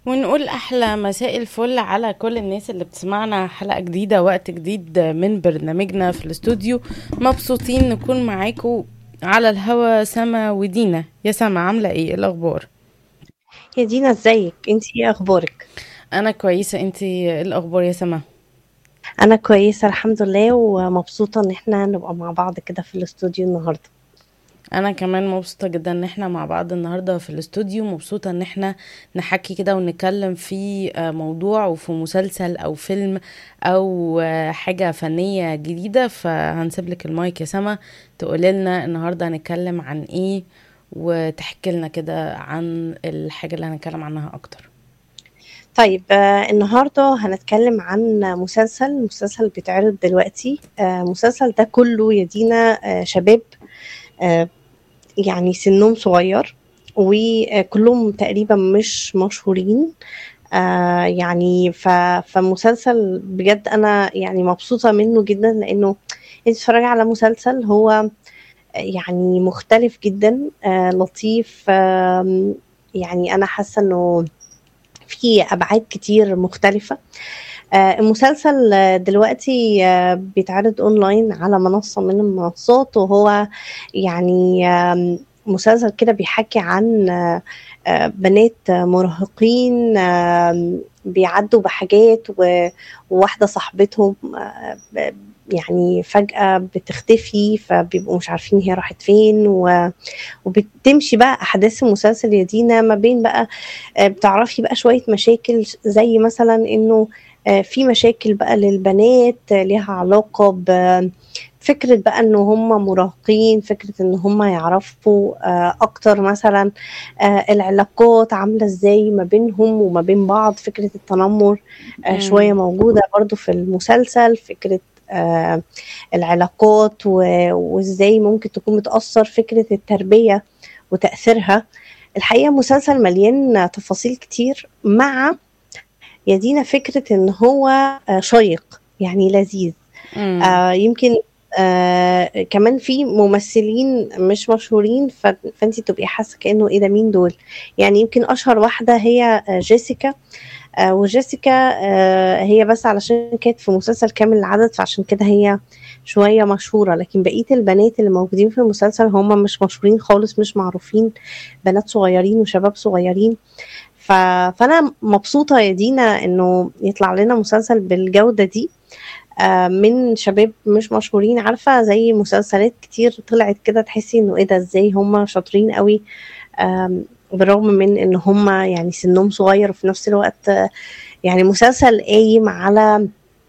ونقول أحلى مساء الفل على كل الناس اللي بتسمعنا حلقة جديدة وقت جديد من برنامجنا في الاستوديو مبسوطين نكون معاكم على الهوا سما ودينا يا سما عاملة ايه إيه الأخبار يا دينا ازيك انتي ايه اخبارك أنا كويسة انتي ايه الأخبار يا سما انا كويسه الحمد لله ومبسوطه ان احنا نبقى مع بعض كده في الاستوديو النهارده انا كمان مبسوطه جدا ان احنا مع بعض النهارده في الاستوديو مبسوطه ان احنا نحكي كده ونتكلم في آه، موضوع وفي مسلسل او فيلم او آه، حاجه فنيه جديده فهنسيب لك المايك يا سما تقولي لنا النهارده هنتكلم عن ايه وتحكي لنا كده عن الحاجه اللي هنتكلم عنها اكتر طيب آه النهارده هنتكلم عن مسلسل مسلسل بيتعرض دلوقتي آه المسلسل ده كله يا دينا آه شباب آه يعني سنهم صغير وكلهم تقريبا مش مشهورين آه يعني ف... فمسلسل بجد انا يعني مبسوطه منه جدا لانه انت تتفرجي على مسلسل هو يعني مختلف جدا آه لطيف آه يعني انا حاسه انه في ابعاد كتير مختلفه آه، المسلسل آه، دلوقتي آه، بيتعرض اونلاين على منصه من المنصات وهو يعني آم، مسلسل كده بيحكي عن آه، آه، بنات آه، مراهقين آم، بيعدوا بحاجات و- وواحده صاحبتهم آه، ب- يعني فجأة بتختفي فبيبقوا مش عارفين هي راحت فين و... وبتمشي بقى أحداث المسلسل يا دينا ما بين بقى آه، بتعرفي بقى شوية مشاكل زي مثلا إنه آه، في مشاكل بقى للبنات آه، ليها علاقة بفكرة بقى إن هم مراهقين فكرة إن هم يعرفوا آه، أكتر مثلا آه، العلاقات عاملة إزاي ما بينهم وما بين بعض فكرة التنمر آه، شوية مم. موجودة برضو في المسلسل فكرة آه، العلاقات و- وإزاي ممكن تكون بتأثر فكرة التربية وتأثيرها الحقيقة مسلسل مليان تفاصيل كتير مع يا دينا فكرة إن هو آه، شيق يعني لذيذ مم. آه يمكن آه كمان في ممثلين مش مشهورين ف- فانت تبقي حاسه كانه ايه ده مين دول يعني يمكن اشهر واحده هي آه جيسيكا آه وجيسيكا آه هي بس علشان كانت في مسلسل كامل العدد فعشان كده هي شويه مشهوره لكن بقيه البنات اللي موجودين في المسلسل هم مش مشهورين خالص مش معروفين بنات صغيرين وشباب صغيرين ف... فانا مبسوطه يا دينا انه يطلع لنا مسلسل بالجوده دي آه، من شباب مش مشهورين عارفة زي مسلسلات كتير طلعت كده تحسي انه ايه ده ازاي هم شاطرين قوي آم، بالرغم من ان هم يعني سنهم صغير وفي نفس الوقت آه، يعني مسلسل قايم على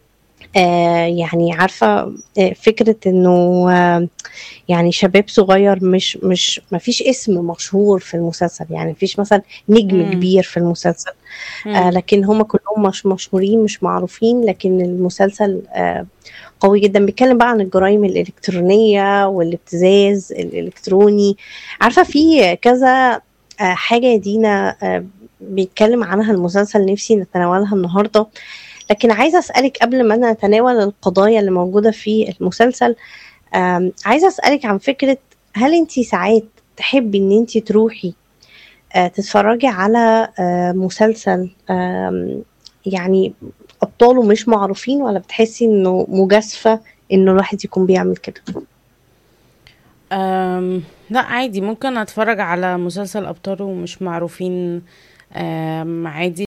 آه يعني عارفة آه فكرة انه آه يعني شباب صغير مش مش ما فيش اسم مشهور في المسلسل يعني ما فيش مثلا نجم مم. كبير في المسلسل آه مم. لكن هم كلهم مش مشهورين مش معروفين لكن المسلسل آه قوي جدا بيتكلم بقى عن الجرائم الإلكترونية والابتزاز الإلكتروني عارفة في كذا آه حاجة يا دينا آه بيتكلم عنها المسلسل نفسي نتناولها النهاردة لكن عايزة أسألك قبل ما نتناول القضايا اللي موجودة في المسلسل آم، عايزة أسألك عن فكرة هل أنت ساعات تحبي إن أنت تروحي آه، تتفرجي على آه، مسلسل آم، يعني أبطاله مش معروفين ولا بتحسي إنه مجازفة إنه الواحد يكون بيعمل كده أم لا عادي ممكن اتفرج على مسلسل ابطاله مش معروفين أم عادي